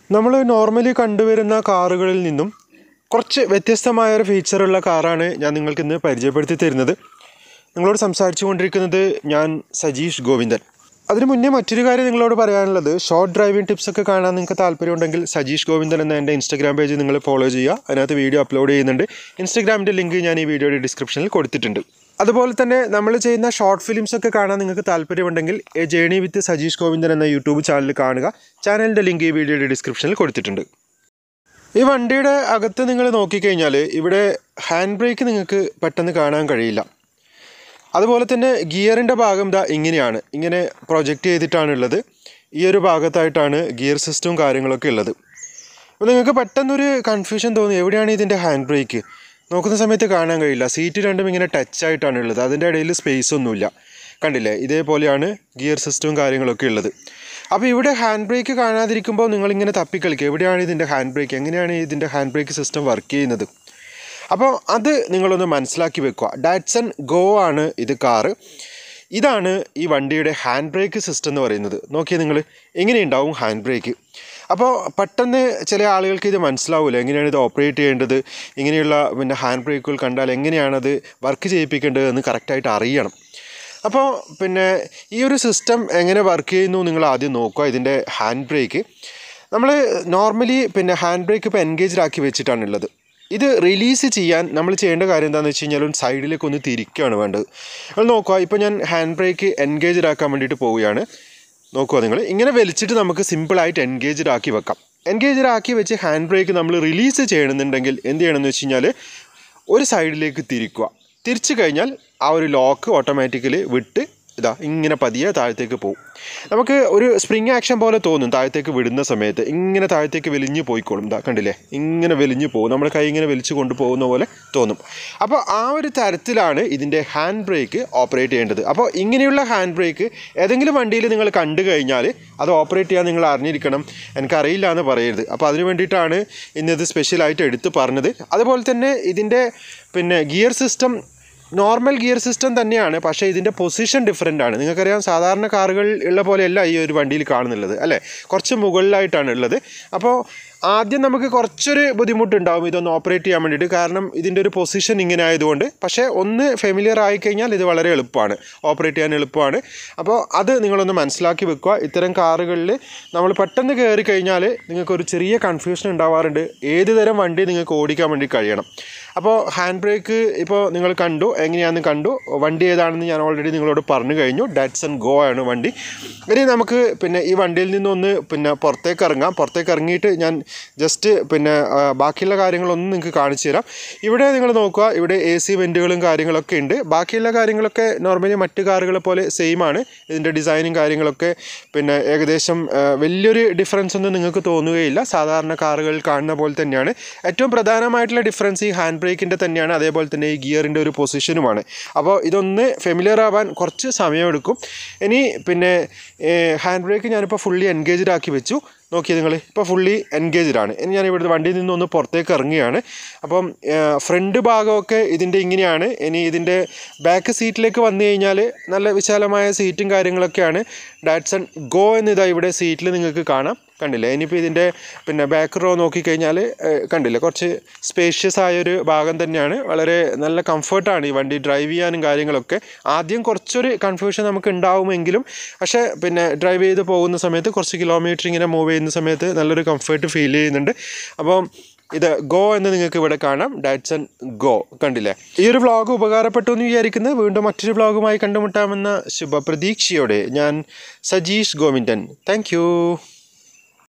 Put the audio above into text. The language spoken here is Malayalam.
നമ്മൾ നോർമലി കണ്ടുവരുന്ന കാറുകളിൽ നിന്നും കുറച്ച് വ്യത്യസ്തമായ ഒരു ഫീച്ചറുള്ള കാറാണ് ഞാൻ നിങ്ങൾക്ക് ഇന്ന് പരിചയപ്പെടുത്തി തരുന്നത് നിങ്ങളോട് സംസാരിച്ചു കൊണ്ടിരിക്കുന്നത് ഞാൻ സജീഷ് ഗോവിന്ദൻ അതിന് മുന്നേ മറ്റൊരു കാര്യം നിങ്ങളോട് പറയാനുള്ളത് ഷോർട്ട് ഡ്രൈവിംഗ് ടിപ്സ് ഒക്കെ കാണാൻ നിങ്ങൾക്ക് താല്പര്യമുണ്ടെങ്കിൽ സജീഷ് ഗോവിന്ദൻ എന്ന എൻ്റെ ഇൻസ്റ്റാഗ്രാം പേജ് നിങ്ങൾ ഫോളോ ചെയ്യുക അതിനകത്ത് വീഡിയോ അപ്ലോഡ് ചെയ്യുന്നുണ്ട് ഇൻസ്റ്റാഗ്രാമിൻ്റെ ലിങ്ക് ഞാൻ ഈ വീഡിയോയുടെ ഡിസ്ക്രിപ്ഷനിൽ കൊടുത്തിട്ടുണ്ട് അതുപോലെ തന്നെ നമ്മൾ ചെയ്യുന്ന ഷോർട്ട് ഫിലിംസ് ഒക്കെ കാണാൻ നിങ്ങൾക്ക് താല്പര്യമുണ്ടെങ്കിൽ a journey with Sajeesh Govindan എന്ന യൂട്യൂബ് ചാനൽ കാണുക ചാനലിൻ്റെ ലിങ്ക് ഈ വീഡിയോയുടെ ഡിസ്ക്രിപ്ഷനിൽ കൊടുത്തിട്ടുണ്ട് ഈ വണ്ടിയുടെ അകത്ത് നിങ്ങൾ നോക്കിക്കഴിഞ്ഞാൽ ഇവിടെ ഹാൻഡ് ബ്രേക്ക് നിങ്ങൾക്ക് പെട്ടെന്ന് കാണാൻ കഴിയില്ല അതുപോലെ തന്നെ ഗിയറിൻ്റെ ഭാഗം ദാ ഇങ്ങനെയാണ് ഇങ്ങനെ പ്രൊജക്റ്റ് ചെയ്തിട്ടാണുള്ളത് ഈ ഒരു ഭാഗത്തായിട്ടാണ് ഗിയർ സിസ്റ്റവും കാര്യങ്ങളൊക്കെ ഉള്ളത് അപ്പോൾ നിങ്ങൾക്ക് പെട്ടെന്നൊരു കൺഫ്യൂഷൻ തോന്നി എവിടെയാണ് ഇതിൻ്റെ ഹാൻഡ് ബ്രേക്ക് നോക്കുന്ന സമയത്ത് കാണാൻ കഴിയില്ല സീറ്റ് രണ്ടും ഇങ്ങനെ ടച്ച് ആയിട്ടാണ് ഉള്ളത് അതിൻ്റെ ഇടയിൽ സ്പേസ് ഒന്നുമില്ല കണ്ടില്ലേ ഇതേപോലെയാണ് ഗിയർ സിസ്റ്റവും കാര്യങ്ങളൊക്കെ ഉള്ളത് അപ്പോൾ ഇവിടെ ഹാൻഡ് ബ്രേക്ക് കാണാതിരിക്കുമ്പോൾ നിങ്ങളിങ്ങനെ തപ്പിക്കളിക്കുക എവിടെയാണ് ഇതിൻ്റെ ഹാൻഡ് ബ്രേക്ക് എങ്ങനെയാണ് ഇതിൻ്റെ ഹാൻഡ് ബ്രേക്ക് സിസ്റ്റം വർക്ക് ചെയ്യുന്നത് അപ്പോൾ അത് നിങ്ങളൊന്ന് മനസ്സിലാക്കി വെക്കുക ഡാറ്റ്സൺ ഗോ ആണ് ഇത് കാറ് ഇതാണ് ഈ വണ്ടിയുടെ ഹാൻഡ് ബ്രേക്ക് സിസ്റ്റം എന്ന് പറയുന്നത് നോക്കിയാൽ നിങ്ങൾ എങ്ങനെയുണ്ടാവും ഹാൻഡ് ബ്രേക്ക് അപ്പോൾ പെട്ടെന്ന് ചില ആളുകൾക്ക് ഇത് മനസ്സിലാവില്ല എങ്ങനെയാണ് ഇത് ഓപ്പറേറ്റ് ചെയ്യേണ്ടത് ഇങ്ങനെയുള്ള പിന്നെ ഹാൻഡ് ബ്രേക്കുകൾ കണ്ടാൽ എങ്ങനെയാണത് വർക്ക് ചെയ്യിപ്പിക്കേണ്ടത് എന്ന് കറക്റ്റായിട്ട് അറിയണം അപ്പോൾ പിന്നെ ഈ ഒരു സിസ്റ്റം എങ്ങനെ വർക്ക് ചെയ്യുന്നു നിങ്ങൾ ആദ്യം നോക്കുക ഇതിൻ്റെ ഹാൻഡ് ബ്രേക്ക് നമ്മൾ നോർമലി പിന്നെ ഹാൻഡ് ബ്രേക്ക് ഇപ്പോൾ എൻഗേജ്ഡ് ആക്കി വെച്ചിട്ടാണുള്ളത് ഇത് റിലീസ് ചെയ്യാൻ നമ്മൾ ചെയ്യേണ്ട കാര്യം എന്താണെന്ന് വെച്ച് കഴിഞ്ഞാൽ ഒരു സൈഡിലേക്ക് ഒന്ന് തിരിക്കുകയാണ് വേണ്ടത് നിങ്ങൾ നോക്കുക ഇപ്പോൾ ഞാൻ ഹാൻഡ് ബ്രേക്ക് എൻഗേജ്ഡ് ആക്കാൻ വേണ്ടിയിട്ട് പോവുകയാണ് നോക്കുക നിങ്ങൾ ഇങ്ങനെ വലിച്ചിട്ട് നമുക്ക് സിമ്പിളായിട്ട് എൻഗേജ്ഡ് ആക്കി വെക്കാം എൻഗേജ്ഡ് ആക്കി വെച്ച് ഹാൻഡ് ബ്രേക്ക് നമ്മൾ റിലീസ് ചെയ്യണമെന്നുണ്ടെങ്കിൽ എന്ത് ചെയ്യണമെന്ന് വെച്ച് കഴിഞ്ഞാൽ ഒരു സൈഡിലേക്ക് തിരിക്കുക തിരിച്ചു കഴിഞ്ഞാൽ ആ ഒരു ലോക്ക് ഓട്ടോമാറ്റിക്കലി വിട്ട് ഇതാ ഇങ്ങനെ പതിയെ താഴത്തേക്ക് പോകും നമുക്ക് ഒരു സ്പ്രിങ് ആക്ഷൻ പോലെ തോന്നും താഴത്തേക്ക് വിടുന്ന സമയത്ത് ഇങ്ങനെ താഴത്തേക്ക് വലിഞ്ഞു പോയിക്കോളും ഇതാ കണ്ടില്ലേ ഇങ്ങനെ വലിഞ്ഞു പോകും നമ്മുടെ കൈ ഇങ്ങനെ വലിച്ചു കൊണ്ടുപോകുന്ന പോലെ തോന്നും അപ്പോൾ ആ ഒരു തരത്തിലാണ് ഇതിൻ്റെ ഹാൻഡ് ബ്രേക്ക് ഓപ്പറേറ്റ് ചെയ്യേണ്ടത് അപ്പോൾ ഇങ്ങനെയുള്ള ഹാൻഡ് ബ്രേക്ക് ഏതെങ്കിലും വണ്ടിയിൽ നിങ്ങൾ കണ്ടു കഴിഞ്ഞാൽ അത് ഓപ്പറേറ്റ് ചെയ്യാൻ നിങ്ങൾ അറിഞ്ഞിരിക്കണം എനിക്കറിയില്ല എന്ന് പറയരുത് അപ്പോൾ അതിന് വേണ്ടിയിട്ടാണ് ഇന്നത് സ്പെഷ്യലായിട്ട് എടുത്ത് പറഞ്ഞത് അതുപോലെ തന്നെ ഇതിൻ്റെ പിന്നെ gear system normal gear system തന്നെയാണ് പക്ഷേ ഇതിൻ്റെ പൊസിഷൻ ഡിഫറെൻ്റ് ആണ് നിങ്ങൾക്കറിയാം സാധാരണ കാറുകൾ ഉള്ള പോലെയല്ല ഈ ഒരു വണ്ടിയിൽ കാണുന്നുള്ളത് അല്ലേ കുറച്ച് മുകളിലായിട്ടാണ് ഉള്ളത് അപ്പോൾ ആദ്യം നമുക്ക് കുറച്ചൊരു ബുദ്ധിമുട്ടുണ്ടാവും ഇതൊന്ന് ഓപ്പറേറ്റ് ചെയ്യാൻ വേണ്ടിയിട്ട് കാരണം ഇതിൻ്റെ ഒരു പൊസിഷൻ ഇങ്ങനെ ആയതുകൊണ്ട് പക്ഷേ ഒന്ന് ഫെമിലിയർ ആയിക്കഴിഞ്ഞാൽ ഇത് വളരെ എളുപ്പമാണ് ഓപ്പറേറ്റ് ചെയ്യാൻ എളുപ്പമാണ് അപ്പോൾ അത് നിങ്ങളൊന്ന് മനസ്സിലാക്കി വെക്കുക ഇത്തരം കാറുകളിൽ നമ്മൾ പെട്ടെന്ന് കയറി കഴിഞ്ഞാൽ നിങ്ങൾക്കൊരു ചെറിയ കൺഫ്യൂഷൻ ഉണ്ടാവാറുണ്ട് ഏത് തരം വണ്ടി നിങ്ങൾക്ക് ഓടിക്കാൻ വേണ്ടി കഴിയണം അപ്പോൾ ഹാൻഡ് ബ്രേക്ക് ഇപ്പോൾ നിങ്ങൾ കണ്ടു എങ്ങനെയാണെന്ന് കണ്ടു വണ്ടി ഏതാണെന്ന് ഞാൻ ഓൾറെഡി നിങ്ങളോട് പറഞ്ഞു കഴിഞ്ഞു ഡാറ്റ്സൺ ഗോ ആണ് വണ്ടി ഇനി നമുക്ക് പിന്നെ ഈ വണ്ടിയിൽ നിന്നൊന്ന് പിന്നെ പുറത്തേക്ക് ഇറങ്ങാം പുറത്തേക്ക് ഇറങ്ങിയിട്ട് ഞാൻ ജസ്റ്റ് പിന്നെ ആ, ബാക്കിയുള്ള കാര്യങ്ങളൊന്നും നിങ്ങൾക്ക് കാണിച്ചു തരാം ഇവിടെ നിങ്ങൾ നോക്കുക ഇവിടെ എ സി വെൻറ്റുകളും കാര്യങ്ങളൊക്കെ ഉണ്ട് ബാക്കിയുള്ള കാര്യങ്ങളൊക്കെ നോർമലി മറ്റ് കാറുകളെ പോലെ സെയിം ആണ് ഇതിൻ്റെ ഡിസൈനും കാര്യങ്ങളൊക്കെ പിന്നെ ഏകദേശം ആ, വലിയൊരു ഡിഫറൻസ് ഒന്നും നിങ്ങൾക്ക് തോന്നുകയില്ല സാധാരണ കാറുകൾ കാണുന്ന പോലെ തന്നെയാണ് ഏറ്റവും പ്രധാനമായിട്ടുള്ള ഡിഫറൻസ് ഈ ഹാൻഡ് ബ്രേക്കിൻ്റെ തന്നെയാണ് അതേപോലെ തന്നെ ഈ ഗിയറിൻ്റെ ഒരു പൊസിഷനുമാണ് അപ്പോൾ ഇതൊന്ന് ഫെമിലിയർ ആവാൻ കുറച്ച് സമയമെടുക്കും ഇനി പിന്നെ ഹാൻഡ് ബ്രേക്ക് ഞാനിപ്പോൾ ഫുള്ളി എൻഗേജ്ഡ് ആക്കി വെച്ചു നോക്കിയത് നിങ്ങൾ ഇപ്പോൾ ഫുള്ളി എൻഗേജ്ഡ് ആണ് ഇനി ഞാൻ ഇവിടുത്തെ വണ്ടിയിൽ നിന്ന് ഒന്ന് പുറത്തേക്ക് ഇറങ്ങുകയാണ് അപ്പം ഫ്രണ്ട് ഭാഗമൊക്കെ ഇതിൻ്റെ ഇങ്ങനെയാണ് ഇനി ഇതിൻ്റെ ബാക്ക് സീറ്റിലേക്ക് വന്നു കഴിഞ്ഞാൽ നല്ല വിശാലമായ സീറ്റും കാര്യങ്ങളൊക്കെയാണ് ഡാറ്റ്സൺ ഗോ എന്നിതാ ഇവിടെ സീറ്റിൽ നിങ്ങൾക്ക് കാണാം കണ്ടില്ലേ ഇനിയിപ്പോൾ ഇതിൻ്റെ പിന്നെ ബാക്ക് റോ നോക്കിക്കഴിഞ്ഞാൽ ഏഹ്, കണ്ടില്ലേ കുറച്ച് സ്പേഷ്യസ് ആയൊരു ഭാഗം തന്നെയാണ് വളരെ നല്ല കംഫർട്ടാണ് ഈ വണ്ടി ഡ്രൈവ് ചെയ്യാനും കാര്യങ്ങളൊക്കെ ആദ്യം കുറച്ചൊരു കൺഫ്യൂഷൻ നമുക്ക് ഉണ്ടാവുമെങ്കിലും പക്ഷേ പിന്നെ ഡ്രൈവ് ചെയ്ത് പോകുന്ന സമയത്ത് കുറച്ച് കിലോമീറ്റർ ഇങ്ങനെ മൂവ് ചെയ്യുന്ന സമയത്ത് നല്ലൊരു കംഫർട്ട് ഫീൽ ചെയ്യുന്നുണ്ട് അപ്പം ഇത് ഗോ എന്ന് നിങ്ങൾക്ക് ഇവിടെ കാണാം ഡാറ്റ്സൺ ഗോ കണ്ടില്ലേ ഈ ഒരു വ്ളോഗ് ഉപകാരപ്പെട്ടു എന്ന് വിചാരിക്കുന്നത് വീണ്ടും മറ്റൊരു വ്ളോഗുമായി കണ്ടുമുട്ടാമെന്ന ശുഭപ്രതീക്ഷയോടെ ഞാൻ സജീഷ് ഗോവിന്ദൻ താങ്ക്